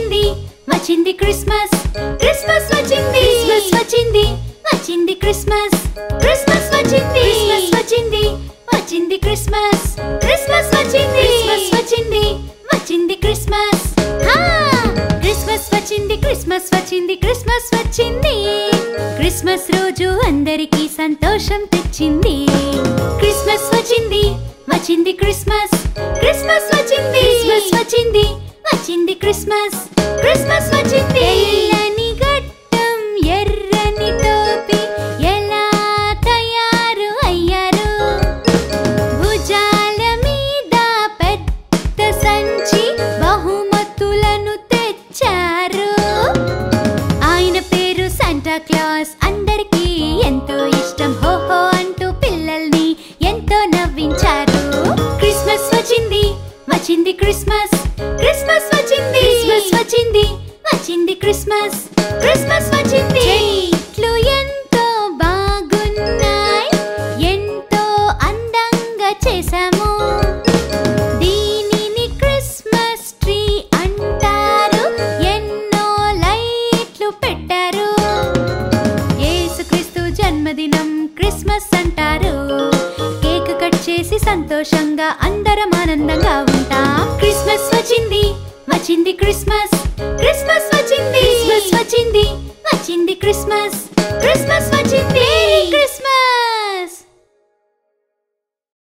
వచ్చింది వచ్చింది Christmas Christmas వచ్చింది క్రిస్మస్ వచ్చింది వచ్చింది క్రిస్మస్ క్రిస్మస్ వచ్చింది క్రిస్మస్ వచ్చింది వచ్చింది క్రిస్మస్ క్రిస్మస్ వచ్చింది క్రిస్మస్ వచ్చింది వచ్చింది క్రిస్మస్ హా! క్రిస్మస్ వచ్చింది క్రిస్మస్ వచ్చింది క్రిస్మస్ వచ్చింది క్రిస్మస్ రోజు అందరికీ సంతోషం తెచ్చింది క్రిస్మస్ వచ్చింది వచ్చింది క్రిస్మస్ క్రిస్మస్ వచ్చింది క్రిస్మస్ వచ్చింది వచ్చింది క్రిస్మస్ క్రిస్మస్ వచ్చింది తెల్లని గడ్డం ఎర్రని టోపీ ఎలా తయారు అయ్యారు భుజాల మీద పెద్ద సంచి బహుమతులను తెచ్చారు ఆయన పేరు శాంటా క్లాస్ అందరికీ ఎంతో ఇష్టం హోహో అంటూ పిల్లల్ని ఎంతో నవ్వించారు క్రిస్మస్ వచ్చింది వచ్చింది క్రిస్మస్ క్రిస్మస్ వచ్చింది క్రిస్మస్ వచ్చింది వచ్చింది క్రిస్మస్ క్రిస్మస్ వచ్చింది చెట్లు ఎంతో బాగున్నాయి ఎంతో అందంగా చేశాము దీనిని క్రిస్మస్ ట్రీ అంటారు ఎన్నో లైట్లు పెట్టారు యేసుక్రీస్తు జన్మదినం క్రిస్మస్ అంటారు కేక్ కట్ చేసి సంతోషంగా అందరం ఆనందంగా ఉంటాం క్రిస్మస్ వచ్చింది వచ్చింది క్రిస్మస్